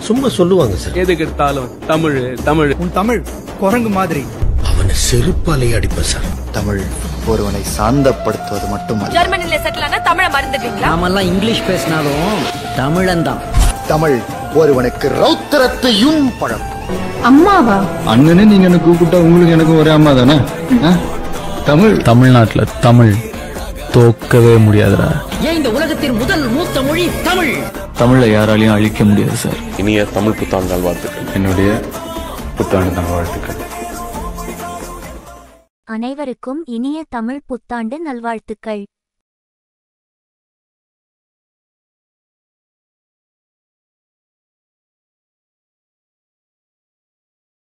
சும்மா சொல்லுவாங்க சார் எதுக்கு எடுத்தாலும் தமிழ் தமிழ் உன் தமிழ் குரங்கு மாதிரி அவனை செருப்பாலேயே அடிப்பேன் சார் தமிழ் ஒருவனை சாந்தப்படுத்துவது மட்டுமல்ல ஜெர்மனில செட்டில் ஆனா தமிழ மறந்துடுவீங்களா நாமெல்லாம் இங்கிலீஷ் பேசினாலும் தமிழன் தான் தமிழ் ஒருவனுக்கு ரௌத்திரத்தையும் பழம் அம்மாவா அண்ணனே நீங்க என்ன கூப்பிட்டா உங்களுக்கு எனக்கு ஒரே அம்மா தானே ஆ? தமிழ் தமிழ்நாட்டுல தமிழ் தோக்கவே முடியாதுடா ஏன் இந்த உலகத்தின் முதல் மூத்த மொழி தமிழ் தமிழை யாராலையும் அழிக்க முடியாது சார் இனிய தமிழ் புத்தாண்டு நல்வாழ்த்துக்கள் என்னுடைய புத்தாண்டு தான் வாழ்த்துக்கள் அனைவருக்கும் இனிய தமிழ் புத்தாண்டு நல்வாழ்த்துக்கள்